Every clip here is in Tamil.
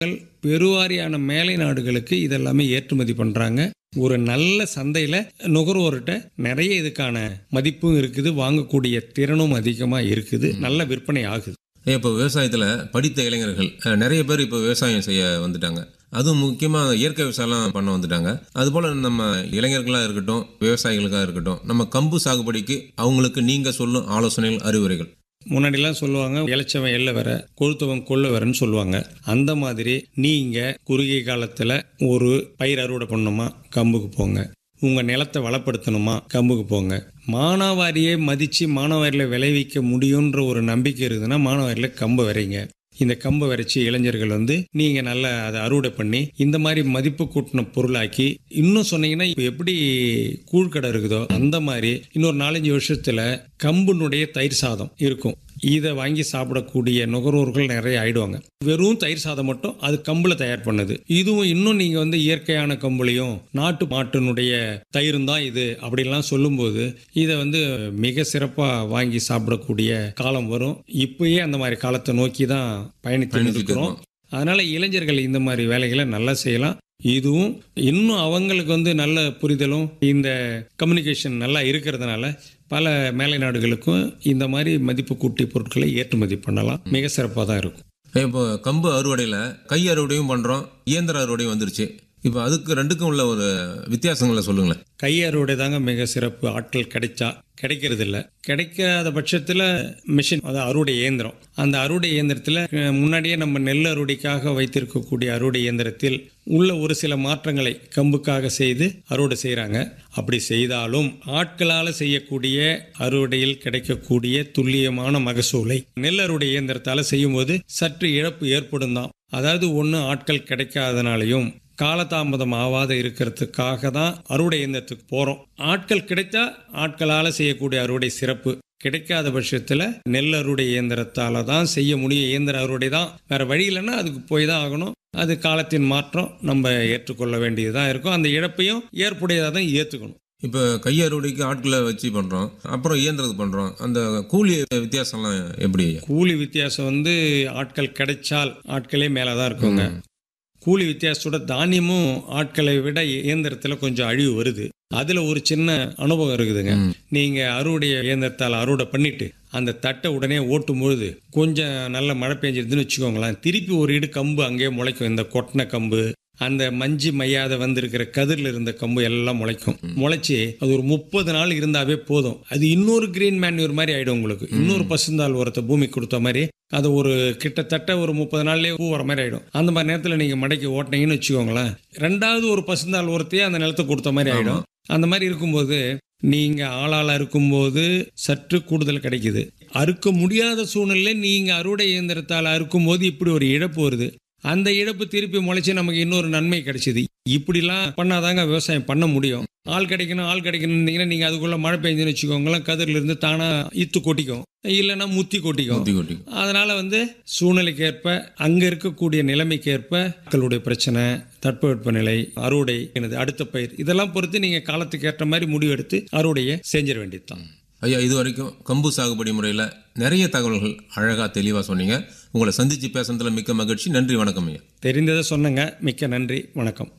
பெருவாரியான மேலை நாடுகளுக்கு இதெல்லாமே ஏற்றுமதி பண்ணுறாங்க ஒரு நல்ல சந்தையில் நுகர்வோர்கிட்ட நிறைய இதுக்கான மதிப்பும் இருக்குது வாங்கக்கூடிய திறனும் அதிகமாக இருக்குது நல்ல விற்பனை ஆகுது இப்போ விவசாயத்தில் படித்த இளைஞர்கள் அஹ், நிறைய பேர் இப்போ விவசாயம் செய்ய வந்துட்டாங்க அதுவும் முக்கியமாக இயற்கை விவசாயம்லாம் பண்ண வந்துட்டாங்க அதுபோல் நம்ம இளைஞர்களாக இருக்கட்டும் விவசாயிகளுக்காக இருக்கட்டும் நம்ம கம்பு சாகுபடிக்கு அவங்களுக்கு நீங்கள் சொல்லும் ஆலோசனைகள் அறிவுரைகள் முன்னாடிலாம் சொல்லுவாங்க இளைச்சவன் எல்ல வர கொழுத்தவன் கொள்ள வரன்னு சொல்லுவாங்க அந்த மாதிரி நீங்கள் குறுகிய காலத்தில் ஒரு பயிர் அறுவடை பண்ணணுமா கம்புக்கு போங்க உங்கள் நிலத்தை வளப்படுத்தணுமா கம்புக்கு போங்க மானாவாரியை மதித்து மானாவாரியில் விளைவிக்க முடியுன்ற ஒரு நம்பிக்கை இருக்குதுன்னா மானாவாரியில் கம்பை வரைங்க இந்த கம்பை வரைச்சி இளைஞர்கள் வந்து நீங்கள் நல்லா அதை அறுவடை பண்ணி இந்த மாதிரி மதிப்பு கூட்டின பொருளாக்கி இன்னும் சொன்னீங்கன்னா இப்போ எப்படி கூழ்கடை இருக்குதோ அந்த மாதிரி இன்னொரு நாலஞ்சு வருஷத்தில் கம்புனுடைய தயிர் சாதம் இருக்கும் இதை வாங்கி சாப்பிடக்கூடிய நுகர்வோர்கள் நிறைய ஆயிடுவாங்க வெறும் தயிர் சாதம் மட்டும் அது கம்புல தயார் பண்ணுது இதுவும் இன்னும் நீங்க வந்து இயற்கையான கம்புலையும் நாட்டு மாட்டினுடைய தயிரும் தான் இது அப்படிலாம் சொல்லும்போது இதை வந்து மிக சிறப்பாக வாங்கி சாப்பிடக்கூடிய காலம் வரும் இப்பயே அந்த மாதிரி காலத்தை நோக்கி தான் பயணித்து பயணிச்சுட்டு இருக்கிறோம் அதனால இளைஞர்கள் இந்த மாதிரி வேலைகளை நல்லா செய்யலாம் இதுவும் இன்னும் அவங்களுக்கு வந்து நல்ல புரிதலும் இந்த கம்யூனிகேஷன் நல்லா இருக்கிறதுனால பல மேலை நாடுகளுக்கும் இந்த மாதிரி மதிப்பு கூட்டி பொருட்களை ஏற்றுமதி பண்ணலாம் மிக சிறப்பாக தான் இருக்கும் இப்போ கம்பு அறுவடையில் கை அறுவடையும் பண்ணுறோம் இயந்திர அறுவடையும் வந்துருச்சு இப்போ அதுக்கு ரெண்டுக்கும் உள்ள ஒரு வித்தியாசங்களை சொல்லுங்களேன் கை அறுவடை தாங்க மிக சிறப்பு ஆட்கள் கிடைச்சா கிடைக்கிறது இல்ல கிடைக்காத பட்சத்தில் மிஷின் அதாவது அறுவடை இயந்திரம் அந்த அறுவடை இயந்திரத்தில் அஹ், முன்னாடியே நம்ம நெல் அறுவடைக்காக வைத்திருக்கக்கூடிய அறுவடை இயந்திரத்தில் உள்ள ஒரு சில மாற்றங்களை கம்புக்காக செய்து அறுவடை செய்கிறாங்க அப்படி செய்தாலும் ஆட்களால் செய்யக்கூடிய அறுவடையில் கிடைக்கக்கூடிய துல்லியமான மகசூலை நெல் அறுவடை இயந்திரத்தால் செய்யும்போது சற்று இழப்பு ஏற்படும் தான் அதாவது ஒன்று ஆட்கள் கிடைக்காதனாலையும் காலதாமதம் ஆகாத இருக்கிறதுக்காக தான் அறுவடை இயந்திரத்துக்கு போகிறோம் ஆட்கள் கிடைத்தா ஆட்களால் செய்யக்கூடிய அறுவடை சிறப்பு கிடைக்காத பட்சத்தில் நெல் அறுவடை இயந்திரத்தால் தான் செய்ய முடியும் இயந்திர அறுவடை தான் வேற வழி இல்லைன்னா அதுக்கு போய் தான் ஆகணும் அது காலத்தின் மாற்றம் நம்ம ஏற்றுக்கொள்ள வேண்டியதாக இருக்கும் அந்த இழப்பையும் ஏற்புடையதாக தான் ஏற்றுக்கணும் இப்போ கை அறுவடைக்கு ஆட்களை வச்சு பண்ணுறோம் அப்புறம் இயந்திரத்துக்கு பண்ணுறோம் அந்த கூலி வித்தியாசம்லாம் எப்படி ஐயா கூலி வித்தியாசம் வந்து ஆட்கள் கிடைச்சால் ஆட்களே மேலே தான் இருக்குங்க கூலி வித்தியாசத்தோட தானியமும் ஆட்களை விட இயந்திரத்தில் கொஞ்சம் அழிவு வருது அதில் ஒரு சின்ன அனுபவம் இருக்குதுங்க ம். நீங்கள் அறுவடை இயந்திரத்தால் அறுவடை பண்ணிட்டு அந்த தட்டை உடனே ஓட்டும் பொழுது கொஞ்சம் நல்ல மழை பெஞ்சிருதுன்னு வச்சுக்கோங்களேன் திருப்பி ஒரு இடு கம்பு அங்கேயே முளைக்கும் இந்த கொட்டின கம்பு அந்த மஞ்சு மையாத வந்திருக்கிற கதிரில் இருந்த கம்பு எல்லாம் முளைக்கும் முளைச்சி அது ஒரு முப்பது நாள் இருந்தாவே போதும் அது இன்னொரு கிரீன் மேன்யூர் மாதிரி ஆயிடும் உங்களுக்கு இன்னொரு பசுந்தாள் உரத்தை பூமிக்கு கொடுத்த மாதிரி அது ஒரு கிட்டத்தட்ட ஒரு முப்பது நாள்லயே பூ வர மாதிரி ஆயிடும் அந்த மாதிரி நேரத்தில் நீங்க மடக்கி ஓட்டினீங்கன்னு வச்சுக்கோங்களேன் ரெண்டாவது ஒரு பசுந்தாள் உரத்தையே அந்த நிலத்துக்கு கொடுத்த மாதிரி ஆயிடும் அந்த மாதிரி இருக்கும்போது நீங்க ஆளாளா இருக்கும்போது சற்று கூடுதல் கிடைக்குது அறுக்க முடியாத சூழ்நிலை நீங்க அறுவடை இயந்திரத்தால் அறுக்கும்போது இப்படி ஒரு இழப்பு வருது அந்த இழப்பு திருப்பி முளைச்சு நமக்கு இன்னொரு நன்மை கிடைச்சிது இப்படிலாம் பண்ணாதாங்க விவசாயம் பண்ண முடியும் ஆள் கிடைக்கணும் ஆள் கிடைக்கணும்னீங்கன்னா நீங்க அதுக்குள்ள மழை பெஞ்சுன்னு வச்சுக்கோங்களேன் கதிரில இருந்து தானா இத்து கொட்டிக்கும் இல்லைன்னா முத்தி கொட்டிக்கும் ஊத்தி கொட்டி அதனால வந்து சூழ்நிலைக்கு ஏற்ப அங்க இருக்கக்கூடிய நிலைமைக்கு ஏற்ப மக்களுடைய பிரச்சனை தட்பவெப்பநிலை அறுவடை எனது அடுத்த பயிர் இதெல்லாம் பொறுத்து நீங்க காலத்துக்கு ஏற்ற மாதிரி முடிவெடுத்து அறுவடையை செஞ்சிட வேண்டியதுதான் ஐயா இது வரைக்கும் கம்பு சாகுபடி முறையில் நிறைய தகவல்கள் அழகாக தெளிவாக சொன்னீங்க உங்களை சந்திச்சு பேசுனதுல மிக்க மகிழ்ச்சி நன்றி வணக்கம் ஐயா தெரிந்ததை சொன்னங்க மிக்க நன்றி வணக்கம்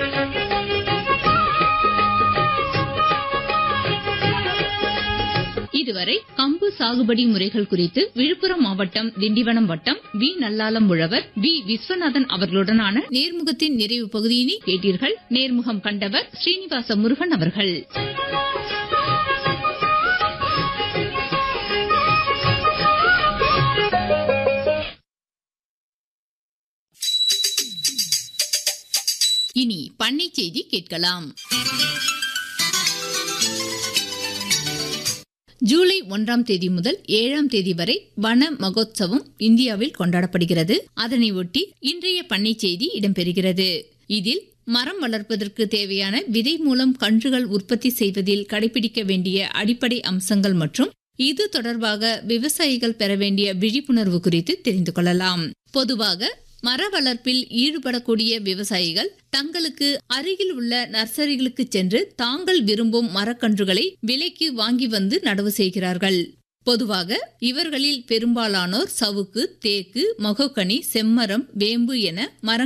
இதுவரை கம்பு சாகுபடி முறைகள் குறித்து விழுப்புரம் மாவட்டம் திண்டிவனம் வட்டம் வி நல்லாலம் உழவர் வி விஸ்வநாதன் அவர்களுடனான நேர்முகத்தின் நிறைவு பகுதியினை கேட்டீர்கள் நேர்முகம் கண்டவர் ஸ்ரீனிவாச முருகன் அவர்கள் இனி பண்ணை செய்தி கேட்கலாம் ஜூலை ஒன்றாம் தேதி முதல் ஏழாம் தேதி வரை வன மகோத்சவம் இந்தியாவில் கொண்டாடப்படுகிறது அதனை ஒட்டி இன்றைய பண்ணை செய்தி இடம்பெறுகிறது இதில் மரம் வளர்ப்பதற்கு தேவையான விதை மூலம் கன்றுகள் உற்பத்தி செய்வதில் கடைபிடிக்க வேண்டிய அடிப்படை அம்சங்கள் மற்றும் இது தொடர்பாக விவசாயிகள் பெற வேண்டிய விழிப்புணர்வு குறித்து தெரிந்து கொள்ளலாம் பொதுவாக மர வளர்ப்பில் ஈடுபடக்கூடிய விவசாயிகள் தங்களுக்கு அருகில் உள்ள நர்சரிகளுக்கு சென்று தாங்கள் விரும்பும் மரக்கன்றுகளை விலைக்கு வாங்கி வந்து நடவு செய்கிறார்கள் பொதுவாக இவர்களில் பெரும்பாலானோர் சவுக்கு தேக்கு மொகக்கனி செம்மரம் வேம்பு என மரங்கள்